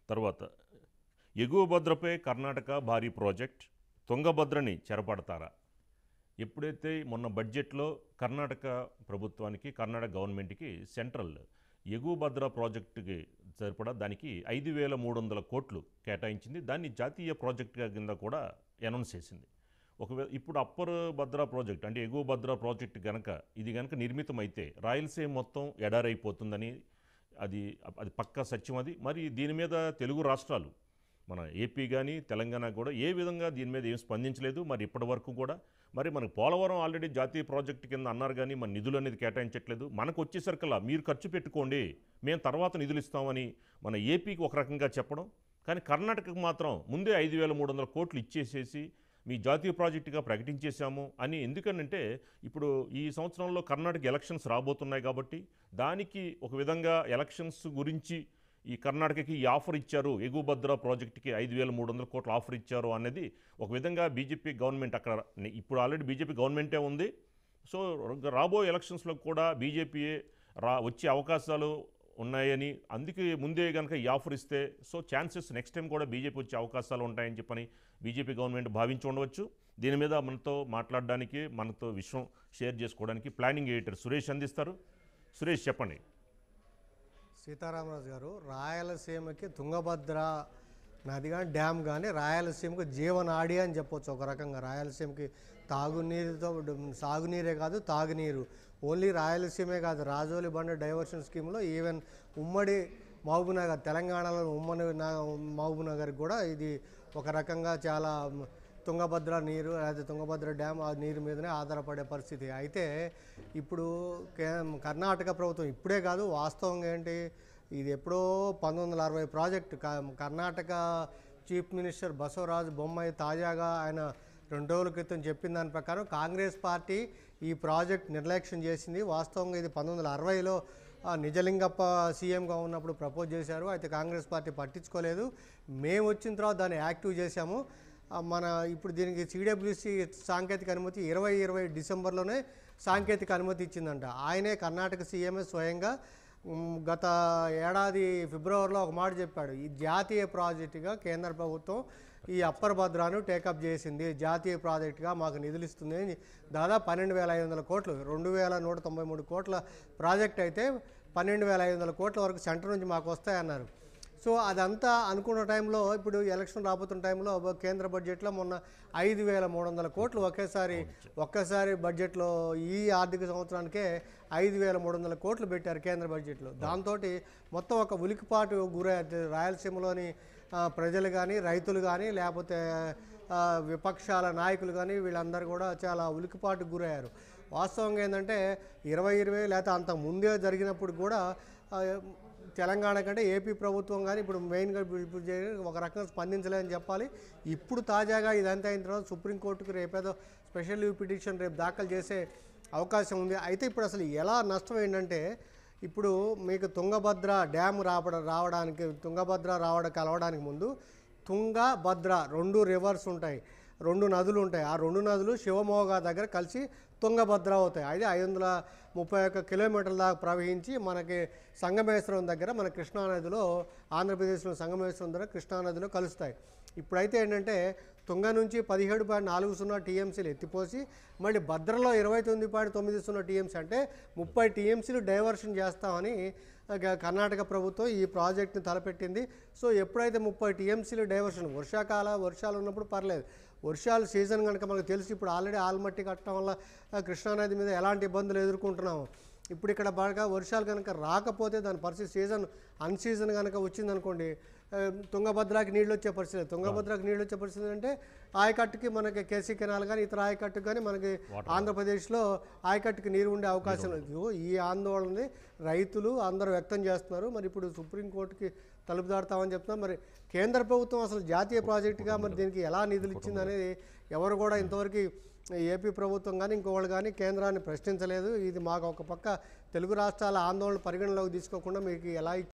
తర్వాత ఎగువ భద్రపై కర్ణాటక భారీ ప్రాజెక్ట్ తుంగభద్రని చెరపడతారా ఎప్పుడైతే మొన్న బడ్జెట్లో కర్ణాటక ప్రభుత్వానికి కర్ణాటక గవర్నమెంట్కి సెంట్రల్ ఎగువ భద్ర ప్రాజెక్టుకి సరిపడా దానికి ఐదు వేల మూడు వందల కోట్లు కేటాయించింది దాన్ని జాతీయ ప్రాజెక్టుగా కింద కూడా అనౌన్స్ చేసింది ఒకవేళ ఇప్పుడు అప్పర్ భద్ర ప్రాజెక్ట్ అంటే ఎగువ భద్ర ప్రాజెక్ట్ గనక ఇది గనక నిర్మితమైతే రాయలసీమ మొత్తం ఎడారైపోతుందని అది అది పక్కా సత్యం అది మరి దీని మీద తెలుగు రాష్ట్రాలు మన ఏపీ కానీ తెలంగాణ కూడా ఏ విధంగా దీని మీద ఏం స్పందించలేదు మరి ఇప్పటి వరకు కూడా మరి మనకు పోలవరం ఆల్రెడీ జాతీయ ప్రాజెక్టు కింద అన్నారు కానీ మన నిధులు అనేది కేటాయించట్లేదు మనకు వచ్చేసరికల్లా మీరు ఖర్చు పెట్టుకోండి మేము తర్వాత నిధులు ఇస్తామని మన ఏపీకి ఒక రకంగా చెప్పడం కానీ కర్ణాటకకు మాత్రం ముందే ఐదు వేల మూడు వందల కోట్లు ఇచ్చేసేసి మీ జాతీయ ప్రాజెక్టుగా ప్రకటించేశాము అని ఎందుకనంటే ఇప్పుడు ఈ సంవత్సరంలో కర్ణాటక ఎలక్షన్స్ రాబోతున్నాయి కాబట్టి దానికి ఒక విధంగా ఎలక్షన్స్ గురించి ఈ కర్ణాటకకి ఈ ఆఫర్ ఇచ్చారు ఎగువ భద్ర ప్రాజెక్టుకి ఐదు వేల మూడు వందల కోట్ల ఆఫర్ ఇచ్చారు అనేది ఒక విధంగా బీజేపీ గవర్నమెంట్ అక్కడ ఇప్పుడు ఆల్రెడీ బీజేపీ గవర్నమెంటే ఉంది సో రాబోయే ఎలక్షన్స్లో కూడా బీజేపీయే రా వచ్చే అవకాశాలు ఉన్నాయని అందుకే ముందే కనుక ఈ ఆఫర్ ఇస్తే సో ఛాన్సెస్ నెక్స్ట్ టైం కూడా బీజేపీ వచ్చే అవకాశాలు ఉంటాయని చెప్పని బీజేపీ గవర్నమెంట్ భావించి ఉండవచ్చు దీని మీద మనతో మాట్లాడడానికి మనతో విషయం షేర్ చేసుకోవడానికి ప్లానింగ్ ఎడిటర్ సురేష్ అందిస్తారు సురేష్ చెప్పండి సీతారామరాజు గారు రాయలసీమకి తుంగభద్ర నది కానీ డ్యామ్ కానీ రాయలసీమకు జీవనాడి అని చెప్పొచ్చు ఒక రకంగా రాయలసీమకి తాగునీరుతో సాగునీరే కాదు తాగునీరు ఓన్లీ రాయలసీమే కాదు రాజోలి బండ డైవర్షన్ స్కీమ్లో ఈవెన్ ఉమ్మడి మహబూబ్నగర్ తెలంగాణలో ఉమ్మడి నా- మహబూబ్నగర్కి కూడా ఇది ఒక రకంగా చాలా తుంగభద్ర నీరు లేదా తుంగభద్ర డ్యామ్ ఆ నీరు మీదనే ఆధారపడే పరిస్థితి అయితే ఇప్పుడు కే కర్ణాటక ప్రభుత్వం ఇప్పుడే కాదు వాస్తవంగా ఏంటి ఇది ఎప్పుడో పంతొమ్మిది వందల అరవై ప్రాజెక్ట్ క- కర్ణాటక చీఫ్ మినిస్టర్ బసవరాజు బొమ్మాయి తాజాగా ఆయన రెండు రోజుల క్రితం చెప్పిన దాని ప్రకారం కాంగ్రెస్ పార్టీ ఈ ప్రాజెక్ట్ నిర్లక్ష్యం చేసింది వాస్తవంగా ఇది పంతొమ్మిది వందల అరవైలో ఆ, నిజలింగప్ప సీఎంగా ఉన్నప్పుడు ప్రపోజ్ చేశారు అయితే కాంగ్రెస్ పార్టీ పట్టించుకోలేదు మేము వచ్చిన తర్వాత దాన్ని యాక్టివ్ చేశాము ఆ, మన ఇప్పుడు దీనికి సిడబ్ల్యూసి సాంకేతిక అనుమతి ఇరవై ఇరవై డిసెంబర్లోనే సాంకేతిక అనుమతి ఇచ్చిందంట ఆయనే కర్ణాటక సీఎంఏ స్వయంగా మ్, గత ఏడాది ఫిబ్రవరిలో ఒక మాట చెప్పాడు ఈ జాతీయ ప్రాజెక్టుగా కేంద్ర ప్రభుత్వం ఈ అప్పర్ భద్రాను టేకప్ చేసింది జాతీయ ప్రాజెక్టుగా మాకు నిధులు ఇస్తుంది అని దాదాపు పన్నెండు వేల ఐదు వందల కోట్లు రెండు వేల నూట తొంభై మూడు కోట్ల ప్రాజెక్ట్ అయితే పన్నెండు వేల ఐదు వందల కోట్ల వరకు సెంటర్ నుంచి మాకు వస్తాయన్నారు సో అదంతా అనుకున్న టైంలో ఇప్పుడు ఎలక్షన్ రాబోతున్న టైంలో కేంద్ర బడ్జెట్లో మొన్న ఐదు వేల మూడు వందల కోట్లు ఒకేసారి ఒక్కసారి బడ్జెట్లో ఈ ఆర్థిక సంవత్సరానికే ఐదు వేల మూడు వందల కోట్లు పెట్టారు కేంద్ర బడ్జెట్లో దాంతో మొత్తం ఒక ఉలికిపాటు గురయ్యారు రాయలసీమలోని ఆ, ప్రజలు కానీ రైతులు కానీ లేకపోతే ఆ, విపక్షాల నాయకులు కానీ వీళ్ళందరూ కూడా చాలా ఉలికిపాటుకు గురయ్యారు వాస్తవంగా ఏంటంటే ఇరవై ఇరవై లేకపోతే అంత ముందే జరిగినప్పుడు కూడా ఆ, తెలంగాణ కంటే ఏపీ ప్రభుత్వం కానీ ఇప్పుడు మెయిన్గా ఇప్పుడు ఇప్పుడు చే- ఒక రకంగా స్పందించలేదని చెప్పాలి ఇప్పుడు తాజాగా ఇదంతా అయిన తర్వాత సుప్రీంకోర్టుకు రేపేదో స్పెషల్ లీవ్ పిటిషన్ రేపు దాఖలు చేసే అవకాశం ఉంది అయితే ఇప్పుడు అసలు ఎలా నష్టం ఏంటంటే ఇప్పుడు మీకు తుంగభద్ర డ్యామ్ రావడం రావడానికి తుంగభద్ర రావడం కలవడానికి ముందు తుంగ భద్ర రెండు రివర్స్ ఉంటాయి రెండు నదులు ఉంటాయి ఆ రెండు నదులు శివమోగ దగ్గర కలిసి తుంగభద్ర అవుతాయి అయితే ఐదు వందల ముప్పై ఒక్క కిలోమీటర్ల దాకా ప్రవహించి మనకి సంగమేశ్వరం దగ్గర మన కృష్ణానదిలో ఆంధ్రప్రదేశ్లో సంగమేశ్వరం దగ్గర కృష్ణానదిలో కలుస్తాయి ఇప్పుడైతే ఏంటంటే తుంగ నుంచి పదిహేడు పాయింట్ నాలుగు సున్నా టీఎంసీలు ఎత్తిపోసి మళ్ళీ భద్రలో ఇరవై తొమ్మిది పాయింట్ తొమ్మిది సున్నా టీఎంసీ అంటే ముప్పై టీఎంసీలు డైవర్షన్ చేస్తామని గ- కర్ణాటక ప్రభుత్వం ఈ ప్రాజెక్ట్ని తలపెట్టింది సో ఎప్పుడైతే ముప్పై టీఎంసీలు డైవర్షన్ వర్షాకాల వర్షాలు ఉన్నప్పుడు పర్లేదు వర్షాలు సీజన్ కనుక మనకు తెలిసి ఇప్పుడు ఆల్రెడీ ఆల్మట్టి కట్టడం వల్ల ఆ, కృష్ణానది మీద ఎలాంటి ఇబ్బందులు ఎదుర్కొంటున్నాము ఇప్పుడు ఇక్కడ బాగా వర్షాలు కనుక రాకపోతే దాని పరిస్థితి సీజన్ అన్ సీజన్ కనుక వచ్చిందనుకోండి ఆ, తుంగభద్రకి నీళ్ళు వచ్చే పరిస్థితి లేదు. తుంగభద్రకి నీళ్ళు వచ్చే పరిస్థితి అంటే ఆయకట్టుకి మనకి కేసీ కెనాల్ కానీ ఇతర ఆయకట్టుకు కానీ మనకి ఆంధ్రప్రదేశ్లో ఆయకట్టుకి నీరు ఉండే అవకాశం లేదు ఇదిగో ఈ ఆందోళనని రైతులు అందరూ వ్యక్తం చేస్తున్నారు మరి ఇప్పుడు సుప్రీంకోర్టుకి తలుపు దాడతామని చెప్తున్నారు మరి కేంద్ర ప్రభుత్వం అసలు జాతీయ ప్రాజెక్టుగా మరి దీనికి ఎలా నిధులు ఇచ్చింది అనేది ఎవరు కూడా ఇంతవరకు ఏపీ ప్రభుత్వం కానీ ఇంకోళ్ళు కానీ కేంద్రాన్ని ప్రశ్నించలేదు ఇది మాకు ఒక పక్క తెలుగు రాష్ట్రాల ఆందోళన పరిగణలోకి తీసుకోకుండా మీకు ఎలా